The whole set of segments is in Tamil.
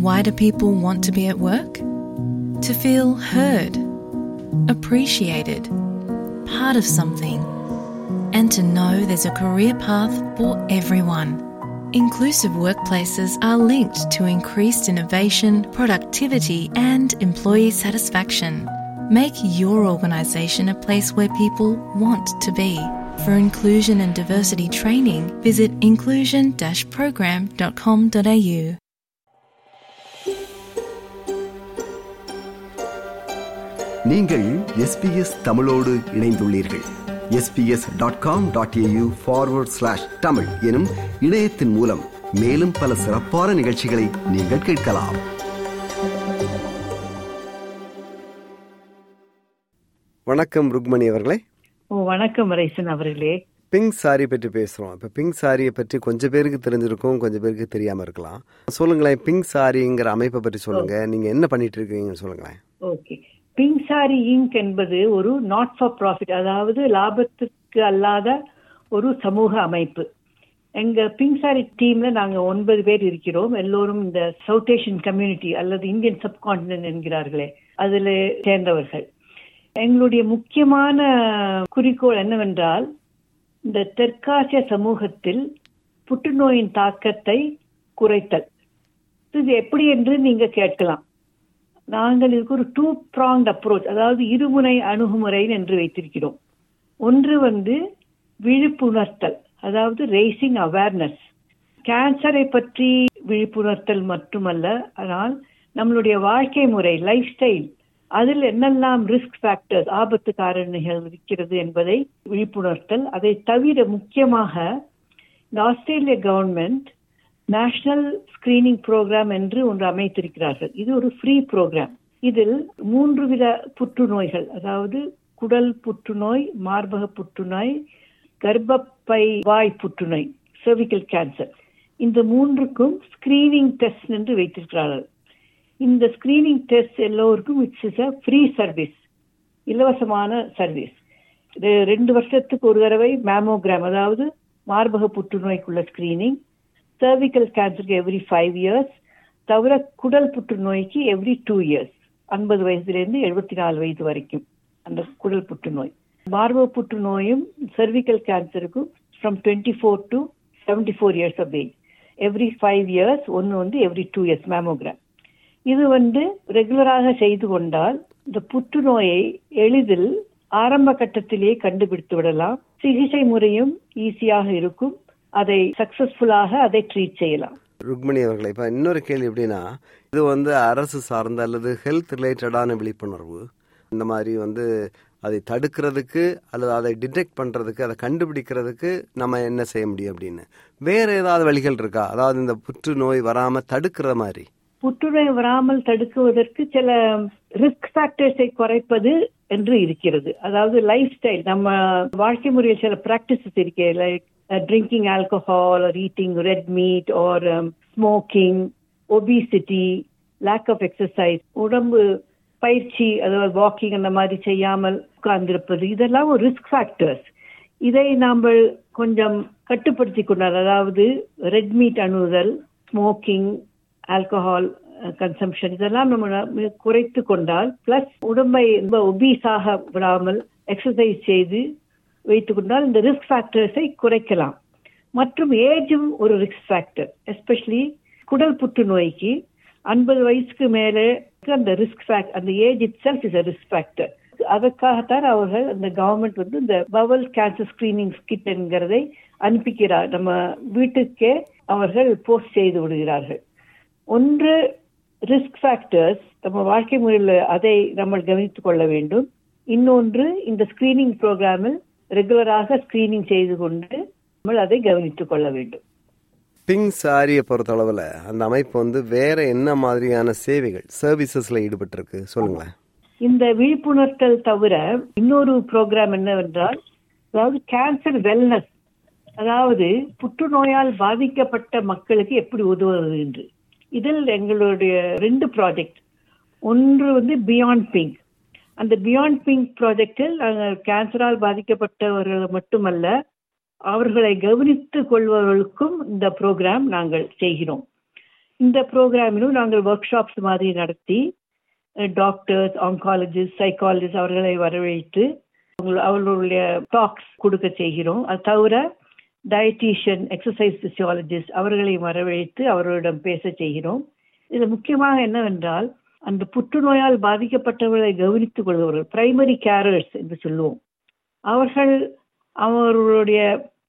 Why do people want to be at work? To feel heard, appreciated, part of something, and to know there's a career path for everyone. Inclusive workplaces are linked to increased innovation, productivity, and employee satisfaction. Make your organisation a place where people want to be. For inclusion and diversity training, visit inclusion program.com.au. நீங்கள் எஸ்பிஎஸ் தமிழோடு இணைந்துள்ளீர்கள் SBS dot com dot AU forward slash Tamil எனும் இணையத்தின் மூலம் மேலும் பல சிறப்பான நிகழ்ச்சிகளை நீங்கள் கேட்கலாம் வணக்கம் ருக்மணி அவர்களே ஓ வணக்கம் ரைசன் அவர்களே பிங்க் சாரி பற்றி பேசுறோம் இப்ப பிங்க் சாரியை பற்றி கொஞ்சம் பேருக்கு தெரிஞ்சிருக்கும் கொஞ்சம் பேருக்கு தெரியாம இருக்கலாம் சொல்லுங்களேன் பிங்க் சாரிங்கிற அமைப்பை பற்றி சொல்லுங்க நீங்க என்ன பண்ணிட்டு இருக்கீங்கன்னு சொல்லுங்களேன் ஓகே பிங்க் சாரி இங்க் என்பது ஒரு நாட் ஃபார் ப்ராஃபிட் அதாவது லாபத்துக்கு அல்லாத ஒரு சமூக அமைப்பு எங்க பிங்க் சாரி டீம்ல நாங்க ஒன்பது பேர் இருக்கிறோம் எல்லோரும் இந்த சவுத் ஏஷியன் கம்யூனிட்டி அல்லது இந்தியன் சப்கான்டினென்ட் என்கிறார்களே அதுல சேர்ந்தவர்கள் எங்களுடைய முக்கியமான குறிக்கோள் என்னவென்றால் இந்த தெற்காசிய சமூகத்தில் புற்றுநோயின் தாக்கத்தை குறைத்தல் இது எப்படி என்று நீங்க கேட்கலாம் நாங்கள் இதுக்கு ஒரு டூ ப்ராங்ட் அப்ரோச் அதாவது இருமுனை அணுகுமுறை என்று வைத்திருக்கிறோம் ஒன்று வந்து விழிப்புணர்த்தல் அதாவது ரேசிங் அவேர்னஸ் கேன்சரை பற்றி விழிப்புணர்த்தல் மட்டுமல்ல ஆனால் நம்மளுடைய வாழ்க்கை முறை லைஃப் ஸ்டைல் அதில் என்னெல்லாம் ரிஸ்க் ஃபேக்டர்ஸ் ஆபத்து காரணிகள் இருக்கிறது என்பதை விழிப்புணர்த்தல் அதை தவிர முக்கியமாக இந்த Australian government national screening programme என்று ஒன்று அமைத்திருக்கிறார்கள் இது ஒரு ஃப்ரீ ப்ரோக்ராம் இதில் மூன்று வித புற்றுநோய்கள் அதாவது குடல் புற்றுநோய் மார்பக புற்றுநோய் கர்ப்பப்பை வாய் புற்றுநோய் cervical கேன்சர் இந்த மூன்றுக்கும் ஸ்கிரீனிங் டெஸ்ட் என்று வைத்திருக்கிறார்கள் இந்த ஸ்கிரீனிங் டெஸ்ட் எல்லோருக்கும் it's is a free service இலவசமான சர்வீஸ் ரெண்டு வருஷத்துக்கு ஒரு தடவை மேமோகிராம் அதாவது மார்பக புற்றுநோய்க்குள்ள ஸ்கிரீனிங் சர்விக்கல் கேன்சருக்கு எவ்ரி ஃபைவ் இயர்ஸ் தவிர குடல் புற்றுநோய்க்கு எவ்ரி டூ இயர்ஸ் ஐம்பது வயசுலேருந்து எழுபத்தி நாலு வயது வரைக்கும் அந்த குடல் புற்றுநோய் மார்பக புற்றுநோயும் சர்விக்கல் கேன்சருக்கும் from twenty four to seventy four years of age every five years ஒன்று வந்து எவ்ரி டூ இயர்ஸ் மேமோகிராம் இது வந்து ரெகுலராக செய்து கொண்டால் இந்த புற்றுநோயை எளிதில் ஆரம்ப கட்டத்திலேயே கண்டுபிடித்து விடலாம் சிகிச்சை முறையும் ஈஸியாக இருக்கும் அதை சக்சஸ்ஃபுல்லாக அதை ட்ரீட் செய்யலாம் ருக்மணி அவர்களே இப்ப இன்னொரு கேள்வி எப்படின்னா இது வந்து அரசு சார்ந்த அல்லது ஹெல்த் ரிலேட்டடான விழிப்புணர்வு இந்த மாதிரி வந்து அதை தடுக்கிறதுக்கு அல்லது அதை டிடெக்ட் பண்றதுக்கு அதை கண்டுபிடிக்கிறதுக்கு நம்ம என்ன செய்ய முடியும் அப்படின்னு வேற ஏதாவது வழிகள் இருக்கா அதாவது இந்த புற்றுநோய் வராம தடுக்கிற மாதிரி புற்றுநோய் வராமல் தடுக்குவதற்கு சில ரிஸ்க் ஃபேக்டர்ஸை குறைப்பது என்று இருக்கிறது அதாவது லைஃப் ஸ்டைல் நம்ம வாழ்க்கை முறையில் சில பிராக்டிசஸ் இருக்கு like drinking alcohol or eating red meat or smoking obesity lack of exercise உடம்பு பயிற்சி அதாவது வாக்கிங் அந்த மாதிரி செய்யாமல் உட்கார்ந்திருப்பது இதெல்லாம் ஒரு ரிஸ்க் ஃபேக்டர்ஸ் இதை நாம் கொஞ்சம் கட்டுப்படுத்தி கொண்டால் அதாவது ரெட் மீட் அணுதல் ஸ்மோக்கிங் ஆல்கஹால் கன்சம்ஷன் இதெல்லாம் நம்ம குறைத்து கொண்டால் பிளஸ் உடம்பை ரொம்ப ஒபீஸாக விடாமல் எக்ஸசைஸ் செய்து வைத்துக் கொண்டால் இந்த ரிஸ்க் ஃபேக்டர்ஸை குறைக்கலாம் மற்றும் ஏஜும் ஒரு ரிஸ்க் ஃபேக்டர் எஸ்பெஷலி குடல் புற்றுநோய்க்கு ஐம்பது வயசுக்கு மேலே அந்த ரிஸ்க் ஃபேக்ட் அந்த age itself is a risk factor அதற்காகத்தான் அவர்கள் அந்த கவர்மெண்ட் வந்து இந்த பவல் கேன்சர் ஸ்கிரீனிங் கிட் என்கிறதை அனுப்பிக்கிறார் நம்ம வீட்டுக்கே அவர்கள் போஸ்ட் செய்து விடுகிறார்கள் ஒன்று ரிஸ்க் ஃபேக்டர்ஸ் நம்ம வாழ்க்கை முறையில் அதை நம்ம கவனித்துக் கொள்ள வேண்டும் இன்னொன்று இந்த ஸ்கிரீனிங் ப்ரோக்ராமில் ரெகுலராக ஸ்கிரீனிங் செய்து கொண்டு நம்ம அதை கவனித்துக் கொள்ள வேண்டும் பிங் சாரியை பொறுத்த அளவுல அந்த அமைப்பு வந்து வேற என்ன மாதிரியான சேவைகள் சர்வீசஸ்ல ஈடுபட்டிருக்கு சொல்லுங்களேன் இந்த விழிப்புணர்த்தல் தவிர இன்னொரு ப்ரோக்ராம் என்னவென்றால் அதாவது கேன்சர் வெல்னஸ் அதாவது புற்றுநோயால் பாதிக்கப்பட்ட மக்களுக்கு எப்படி உதவுவது என்று இதில் எங்களுடைய ரெண்டு ப்ராஜெக்ட் ஒன்று வந்து பியாண்ட் பிங்க் அந்த பியாண்ட் பிங்க் ப்ராஜெக்டில் நாங்கள் கேன்சரால் பாதிக்கப்பட்டவர்கள் மட்டுமல்ல அவர்களை கவனித்துக் கொள்பவர்களுக்கும் இந்த ப்ரோக்ராம் நாங்கள் செய்கிறோம் இந்த ப்ரோக்ராமிலும் நாங்கள் ஒர்க் ஷாப்ஸ் மாதிரி நடத்தி டாக்டர்ஸ் ஆங்காலஜிஸ்ட் சைக்காலஜிஸ்ட் அவர்களை வரவழைத்து அவர்களுடைய டாக்ஸ் கொடுக்க செய்கிறோம் அது தவிர டயட்டீஷியன் எக்ஸசைஸ் பிசியாலஜிஸ்ட் அவர்களை வரவழைத்து அவர்களிடம் பேச செய்கிறோம் இது முக்கியமாக என்னவென்றால் அந்த புற்றுநோயால் பாதிக்கப்பட்டவர்களை கவனித்துக் கொள்பவர்கள் பிரைமரி கேரர்ஸ் என்று சொல்லுவோம் அவர்கள் அவர்களுடைய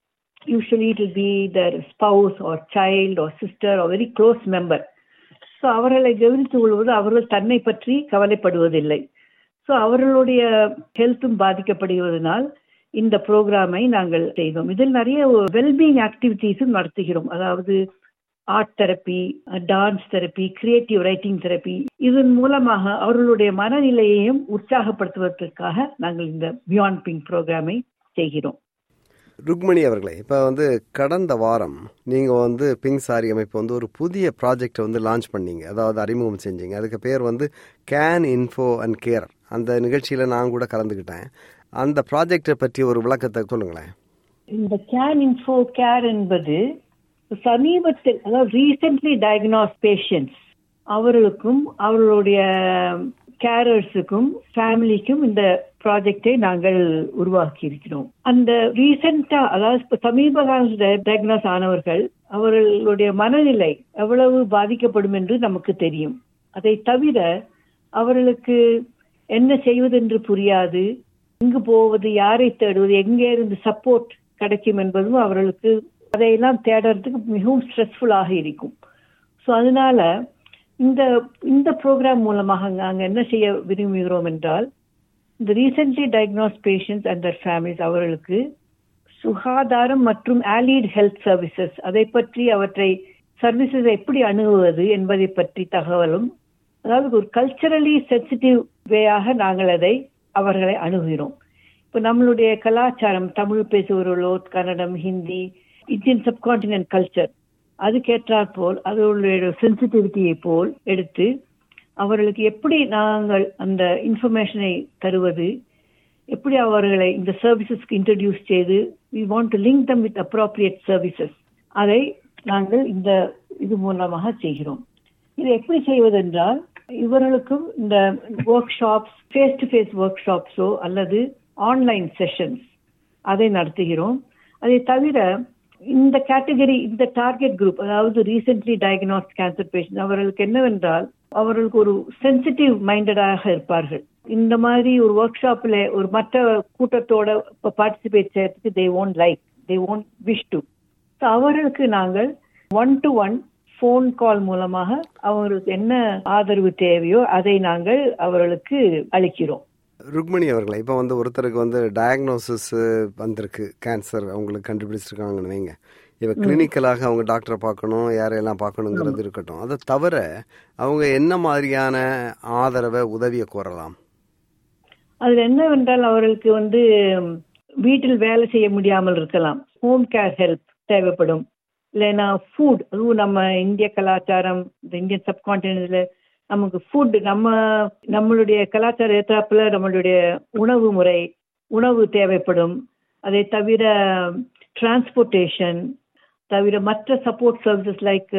usually it be their spouse or child or sister or very close member so அவர்களை கவனித்துக் கொள்வது அவர்கள் தன்னை பற்றி கவலைப்படுவதில்லை ஸோ அவர்களுடைய ஹெல்த்தும் பாதிக்கப்படுவதனால் இந்த ப்ரோக்ராமை நாங்கள் செய்தோம் இதில் நிறைய வெல்பீயிங் ஆக்டிவிட்டீஸும் நடத்துகிறோம் அதாவது art therapy dance therapy creative writing therapy இதன் மூலமாக அவர்களுடைய மனநிலையையும் உற்சாகப்படுத்துவதற்காக நாங்கள் இந்த பியாண்ட் பிங்க் ப்ரோக்ராமை செய்கிறோம் ருக்மணி அவர்களே இப்போ வந்து கடந்த வாரம் நீங்கள் வந்து பிங்க் சாரி அமைப்பு வந்து ஒரு புதிய ப்ராஜெக்டை வந்து லான்ச் பண்ணீங்க அதாவது அறிமுகம் செஞ்சீங்க அதுக்கு பேர் வந்து கேன் இன்ஃபோ அண்ட் கேர் அந்த நிகழ்ச்சியில் நான் கூட கலந்துக்கிட்டேன் அந்த ப்ராஜெக்டை பற்றி ஒரு விளக்கத்தை சொல்லுங்களேன் இந்த கேன் இன்ஃபோ கேர் என்பது சமீபத்தில் அதாவது ரீசென்ட்லி டயக்னாஸ் பேஷண்ட்ஸ் அவர்களுக்கும் அவர்களுடைய கேரர்ஸுக்கும் ஃபேமிலிக்கும் இந்த ப்ராஜெக்டை நாங்கள் உருவாக்கி இருக்கிறோம் அந்த ரீசெண்டா அதாவது சமீப கால டயக்னாஸ் ஆனவர்கள் அவர்களுடைய மனநிலை எவ்வளவு பாதிக்கப்படும் என்று நமக்கு தெரியும் அதை தவிர அவர்களுக்கு என்ன செய்வதென்று புரியாது எங்கு போவது யாரை தேடுவது எங்கே இருந்து சப்போர்ட் கிடைக்கும் என்பதும் அவர்களுக்கு அதையெல்லாம் தேடுறதுக்கு மிகவும் ஸ்ட்ரெஸ்ஃபுல்லாக இருக்கும் ஸோ அதனால இந்த இந்த ப்ரோக்ராம் மூலமாக நாங்கள் என்ன செய்ய விரும்புகிறோம் என்றால் இந்த recently diagnose patients and their families அவர்களுக்கு சுகாதாரம் மற்றும் ஆலிட் ஹெல்த் சர்வீசஸ் அதை பற்றி அவற்றை சர்வீசஸ் எப்படி அணுகுவது என்பதை பற்றி தகவலும் அதாவது ஒரு கல்ச்சரலி சென்சிட்டிவ் வேயாக நாங்கள் அதை அவர்களை அணுகுகிறோம் இப்போ நம்மளுடைய கலாச்சாரம் தமிழ் பேசுபவர்களோ கன்னடம் ஹிந்தி இந்தியன் சப்கான்டினென்ட் கல்ச்சர் அதுக்கேற்றாற் போல் அதனுடைய சென்சிட்டிவிட்டியை போல் எடுத்து அவர்களுக்கு எப்படி நாங்கள் அந்த இன்ஃபர்மேஷனை தருவது எப்படி அவர்களை இந்த சர்வீசஸ்க்கு இன்ட்ரடியூஸ் செய்து we want to link them with appropriate services அதை நாங்கள் இந்த இது மூலமாக செய்கிறோம் இதை எப்படி செய்வதென்றால் இவர்களுக்கும் இந்த workshops face to face ஒர்க் ஷாப்ஸோ அல்லது ஆன்லைன் செஷன்ஸ் அதை நடத்துகிறோம் அதை தவிர இந்த கேட்டகரி இந்த டார்கெட் குரூப் அதாவது ரீசென்ட்லி டயக்னாஸ் கேன்சர் பேஷண்ட் அவர்களுக்கு என்னவென்றால் அவர்களுக்கு ஒரு சென்சிட்டிவ் மைண்டடாக இருப்பார்கள் இந்த மாதிரி ஒரு ஒர்க் ஷாப்ல ஒரு மற்ற கூட்டத்தோட பார்ட்டிசிபேட் செய்யறதுக்கு they won't like they won't wish to அவர்களுக்கு நாங்கள் one to one phone call மூலமாக அவங்களுக்கு என்ன ஆதரவு தேவையோ அதை நாங்கள் அவர்களுக்கு அளிக்கிறோம் ருக்மணி அவர்களை இப்போ வந்து ஒருத்தருக்கு வந்து டயக்னோசிஸ் வந்திருக்கு கேன்சர் அவங்களுக்கு கண்டுபிடிச்சிருக்காங்கன்னு வைங்க இப்போ கிளினிக்கலாக அவங்க டாக்டரை பார்க்கணும் யாரையெல்லாம் பார்க்கணுங்கிறது இருக்கட்டும் அதை தவிர அவங்க என்ன மாதிரியான ஆதரவை உதவியை கோரலாம் அதுல என்னவென்றால் அவர்களுக்கு வந்து வீட்டில் வேலை செய்ய முடியாமல் இருக்கலாம் ஹோம் கேர் ஹெல்ப் தேவைப்படும் இல்லைன்னா ஃபுட் அதுவும் நம்ம இந்திய கலாச்சாரம் இந்த இந்தியன் சப்கான்டினென்ட்ல நமக்கு ஃபுட் நம்ம நம்மளுடைய கலாச்சார ஏற்றாப்புல நம்மளுடைய உணவு முறை உணவு தேவைப்படும் அதை தவிர டிரான்ஸ்போர்ட்டேஷன் தவிர மற்ற சப்போர்ட் சர்வீசஸ் லைக்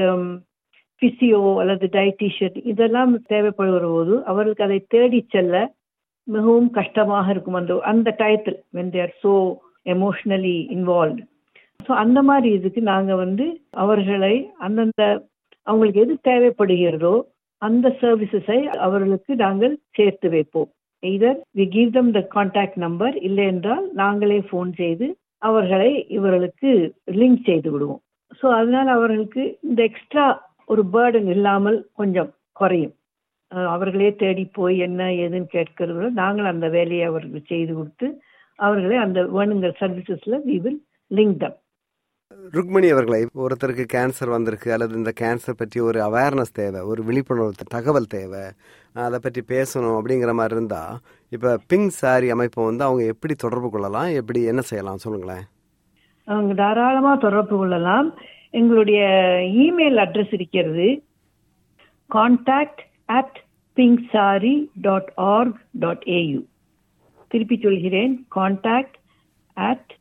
பிசியோ அல்லது டயட்டீஷியன் இதெல்லாம் தேவைப்படுகிற போது அவர்களுக்கு அதை தேடி செல்ல மிகவும் கஷ்டமாக இருக்கும் அந்த அந்த டயத்தில் when they're so emotionally involve so அந்த மாதிரி இதுக்கு நாங்கள் வந்து அவர்களை அந்தந்த அவங்களுக்கு எது தேவைப்படுகிறதோ அந்த சர்வீசஸை அவர்களுக்கு நாங்கள் சேர்த்து வைப்போம் either we give them the contact number இல்லை என்றால் நாங்களே ஃபோன் செய்து அவர்களை இவர்களுக்கு லிங்க் செய்து விடுவோம் ஸோ அதனால அவர்களுக்கு இந்த எக்ஸ்ட்ரா ஒரு பேர்டன் இல்லாமல் கொஞ்சம் குறையும் அவர்களே தேடி போய் என்ன ஏதுன்னு கேட்கறத நாங்கள் அந்த வேலையை அவர்களுக்கு செய்து கொடுத்து அவர்களை அந்த வேணுங்கிற சர்வீசஸ்ல we will link them Rukmani அவர்களை ஒருத்தருக்கு கேன்சர் வந்திருக்கு அல்லது இந்த கேன்சர் பற்றி ஒரு அவேர்னஸ் தேவை ஒரு விழிப்புணர்வு தகவல் தேவை அதை பற்றி பேசணும் அப்படிங்கிற மாதிரி இருந்தால் இப்போ பிங்க் சாரி அமைப்பை வந்து அவங்க எப்படி தொடர்பு கொள்ளலாம் எப்படி என்ன செய்யலாம் சொல்லுங்களேன் அவங்க தாராளமாக தொடர்பு கொள்ளலாம் எங்களுடைய இமெயில் அட்ரஸ் இருக்கிறது contact at pink sari dot org dot AU திருப்பி சொல்கிறேன் contact at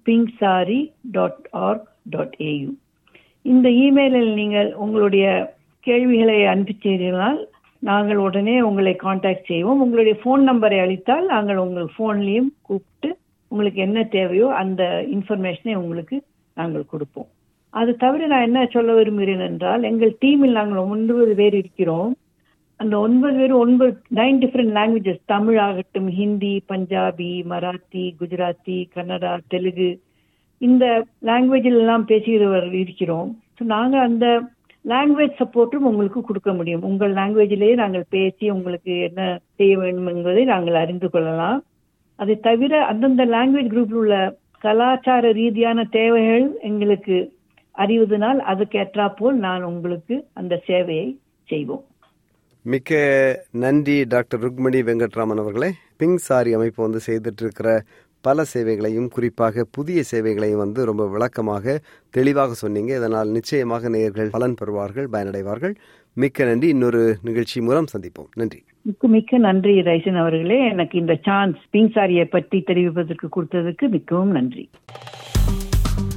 pink sari dot org dot AU இந்த இமெயிலில் நீங்கள் உங்களுடைய கேள்விகளை அனுப்பி செய்தால் நாங்கள் உடனே உங்களை காண்டாக்ட் செய்வோம் உங்களுடைய ஃபோன் நம்பரை அளித்தால் நாங்கள் உங்கள் ஃபோன்லேயும் கூப்பிட்டு உங்களுக்கு என்ன தேவையோ அந்த இன்ஃபர்மேஷனை உங்களுக்கு நாங்கள் கொடுப்போம் அது தவிர நான் என்ன சொல்ல விரும்புகிறேன் என்றால் எங்கள் டீமில் நாங்கள் ஒன்பது பேர் இருக்கிறோம் அந்த ஒன்பது பேர் ஒன்பது நைன் டிஃப்ரெண்ட் லாங்குவேஜஸ் தமிழ் ஆகட்டும் ஹிந்தி பஞ்சாபி மராத்தி குஜராத்தி கன்னடா தெலுங்கு இந்த லாங்குவேஜில் எல்லாம் பேசுகிறவர் இருக்கிறோம் ஸோ நாங்கள் அந்த லாங்குவேஜ் சப்போர்ட்டும் உங்களுக்கு கொடுக்க முடியும் உங்கள் லாங்குவேஜிலேயே நாங்கள் பேசி உங்களுக்கு என்ன செய்ய வேண்டும் என்பதை நாங்கள் அறிந்து கொள்ளலாம் அதை தவிர அந்தந்த லாங்குவேஜ் குரூப்பில் உள்ள கலாச்சார ரீதியான தேவைகள் எங்களுக்கு அறிவதனால் அதுக்கேற்றாப்போல் நான் உங்களுக்கு அந்த சேவையை செய்வோம் மிக்க நன்றி டாக்டர் ருக்மணி வெங்கட்ராமன் அவர்களே பிங்க் சாரி அமைப்பு வந்து செய்துட்டு இருக்கிற பல சேவைகளையும் குறிப்பாக புதிய சேவைகளையும் வந்து ரொம்ப விளக்கமாக தெளிவாக சொன்னீங்க இதனால் நிச்சயமாக நேயர்கள் பலன் பெறுவார்கள் பயனடைவார்கள் மிக்க நன்றி இன்னொரு நிகழ்ச்சி மூலம் சந்திப்போம் நன்றி மிக்க மிக்க நன்றி ரைசன் அவர்களே எனக்கு இந்த சான்ஸ் பிங்க் சாரியை பற்றி தெரிவிப்பதற்கு கொடுத்ததுக்கு மிகவும் நன்றி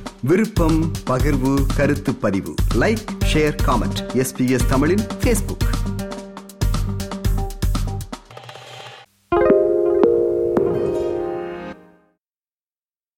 விருப்பம் பகிர்வு கருத்து பதிவு லைக் ஷேர் காமெண்ட் எஸ்பிஎஸ் தமிழின் ஃபேஸ்புக்